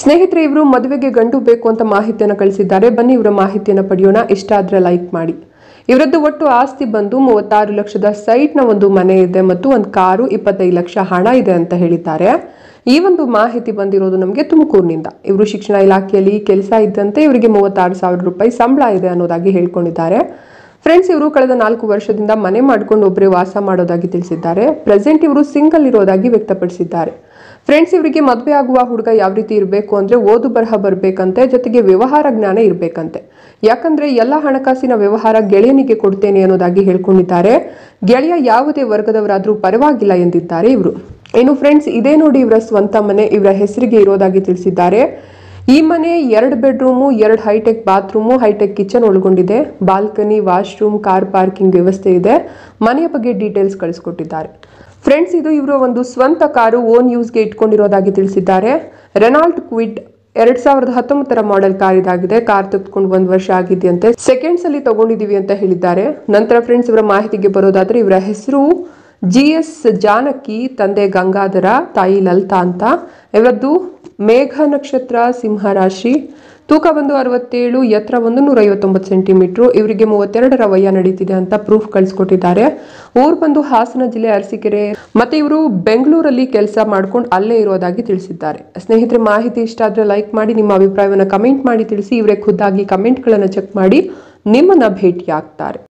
ಸ್ನೇಹಿತರೆ ಇವರು ಮದುವೆಗೆ ಗಂಡು ಬೇಕು ಅಂತ ಮಾಹಿತಿಯನ್ನು ಕಳಿಸಿದ್ದಾರೆ ಬನ್ನಿ ಇವರ ಮಾಹಿತಿಯನ್ನು ಪಡೆಯೋಣ ಇಷ್ಟ ಆದ್ರೆ ಲೈಕ್ ಮಾಡಿ ಇವರದ್ದು ಒಟ್ಟು ಆಸ್ತಿ ಬಂದು ಮೂವತ್ತಾರು ಲಕ್ಷದ ಸೈಟ್ನ ಒಂದು ಮನೆ ಇದೆ ಮತ್ತು ಒಂದು ಕಾರು ಇಪ್ಪತ್ತೈದು ಲಕ್ಷ ಹಣ ಇದೆ ಅಂತ ಹೇಳಿದ್ದಾರೆ ಈ ಒಂದು ಮಾಹಿತಿ ಬಂದಿರೋದು ನಮಗೆ ತುಮಕೂರಿನಿಂದ ಇವರು ಶಿಕ್ಷಣ ಇಲಾಖೆಯಲ್ಲಿ ಕೆಲಸ ಇದ್ದಂತೆ ಇವರಿಗೆ ಮೂವತ್ತಾರು ಸಾವಿರ ರೂಪಾಯಿ ಸಂಬಳ ಇದೆ ಅನ್ನೋದಾಗಿ ಹೇಳ್ಕೊಂಡಿದ್ದಾರೆ ಫ್ರೆಂಡ್ಸ್ ಇವರು ಕಳೆದ ನಾಲ್ಕು ವರ್ಷದಿಂದ ಮನೆ ಮಾಡ್ಕೊಂಡು ಒಬ್ಬರೇ ವಾಸ ಮಾಡೋದಾಗಿ ತಿಳಿಸಿದ್ದಾರೆ ಪ್ರೆಸೆಂಟ್ ಇವರು ಸಿಂಗಲ್ ಇರೋದಾಗಿ ವ್ಯಕ್ತಪಡಿಸಿದ್ದಾರೆ ಫ್ರೆಂಡ್ಸ್ ಇವರಿಗೆ ಮದುವೆ ಆಗುವ ಹುಡುಗ ಯಾವ ರೀತಿ ಇರಬೇಕು ಅಂದ್ರೆ ಓದು ಬರಹ ಬರಬೇಕಂತೆ ಜೊತೆಗೆ ವ್ಯವಹಾರ ಜ್ಞಾನ ಇರಬೇಕಂತೆ ಯಾಕಂದ್ರೆ ಎಲ್ಲ ಹಣಕಾಸಿನ ವ್ಯವಹಾರ ಗೆಳೆಯನಿಗೆ ಕೊಡ್ತೇನೆ ಅನ್ನೋದಾಗಿ ಹೇಳ್ಕೊಂಡಿದ್ದಾರೆ ಗೆಳೆಯ ಯಾವುದೇ ವರ್ಗದವರಾದ್ರೂ ಪರವಾಗಿಲ್ಲ ಎಂದಿದ್ದಾರೆ ಇವರು ಇನ್ನು ಫ್ರೆಂಡ್ಸ್ ಇದೇ ನೋಡಿ ಇವರ ಸ್ವಂತ ಮನೆ ಇವರ ಹೆಸರಿಗೆ ಇರೋದಾಗಿ ತಿಳಿಸಿದ್ದಾರೆ ಈ ಮನೆ ಎರಡು ಬೆಡ್ರೂಮು ಎರಡು ಹೈಟೆಕ್ ಬಾತ್ರೂಮು ಹೈಟೆಕ್ ಕಿಚನ್ ಒಳಗೊಂಡಿದೆ ಬಾಲ್ಕನಿ ವಾಶ್ರೂಮ್ ಕಾರ್ ಪಾರ್ಕಿಂಗ್ ವ್ಯವಸ್ಥೆ ಇದೆ ಮನೆಯ ಬಗ್ಗೆ ಡೀಟೇಲ್ಸ್ ಕಳಿಸ್ಕೊಟ್ಟಿದ್ದಾರೆ ಫ್ರೆಂಡ್ಸ್ ಇದು ಇವರ ಒಂದು ಸ್ವಂತ ಕಾರು ಓನ್ ಯೂಸ್ಗೆ ಇಟ್ಕೊಂಡಿರೋದಾಗಿ ತಿಳಿಸಿದ್ದಾರೆ ರೆನಾಲ್ಟ್ ಕ್ವಿಡ್ ಎರಡ್ ಸಾವಿರದ ಹತ್ತೊಂಬತ್ತರ ಮಾಡೆಲ್ ಕಾರ್ ಇದಾಗಿದೆ ಕಾರ್ ತೆಗೆದುಕೊಂಡು ಒಂದು ವರ್ಷ ಆಗಿದೆಯಂತೆ ಸೆಕೆಂಡ್ಸ್ ಅಲ್ಲಿ ತಗೊಂಡಿದೀವಿ ಅಂತ ಹೇಳಿದ್ದಾರೆ ನಂತರ ಫ್ರೆಂಡ್ಸ್ ಇವರ ಮಾಹಿತಿಗೆ ಬರೋದಾದ್ರೆ ಇವರ ಹೆಸರು ಜಿ ಎಸ್ ಜಾನಕಿ ತಂದೆ ಗಂಗಾಧರ ತಾಯಿ ಲಲಿತಾ ಅಂತ ಇವರದ್ದು ಮೇಘ ನಕ್ಷತ್ರ ಸಿಂಹ ರಾಶಿ ತೂಕ ಬಂದು ಅರವತ್ತೇಳು ಎತ್ತರ ಒಂದು ನೂರ ಐವತ್ತೊಂಬತ್ತು ಸೆಂಟಿಮೀಟ್ರು ಇವರಿಗೆ ಮೂವತ್ತೆರಡರ ವಯ ನಡೀತಿದೆ ಅಂತ ಪ್ರೂಫ್ ಕಳಿಸ್ಕೊಟ್ಟಿದ್ದಾರೆ ಊರು ಬಂದು ಹಾಸನ ಜಿಲ್ಲೆ ಅರಸೀಕೆರೆ ಮತ್ತೆ ಇವರು ಬೆಂಗಳೂರಲ್ಲಿ ಕೆಲಸ ಮಾಡ್ಕೊಂಡು ಅಲ್ಲೇ ಇರೋದಾಗಿ ತಿಳಿಸಿದ್ದಾರೆ ಸ್ನೇಹಿತರೆ ಮಾಹಿತಿ ಇಷ್ಟ ಆದ್ರೆ ಲೈಕ್ ಮಾಡಿ ನಿಮ್ಮ ಅಭಿಪ್ರಾಯವನ್ನು ಕಮೆಂಟ್ ಮಾಡಿ ತಿಳಿಸಿ ಇವರೇ ಖುದ್ದಾಗಿ ಕಮೆಂಟ್ಗಳನ್ನು ಚೆಕ್ ಮಾಡಿ ನಿಮ್ಮನ್ನ ಭೇಟಿ ಆಗ್ತಾರೆ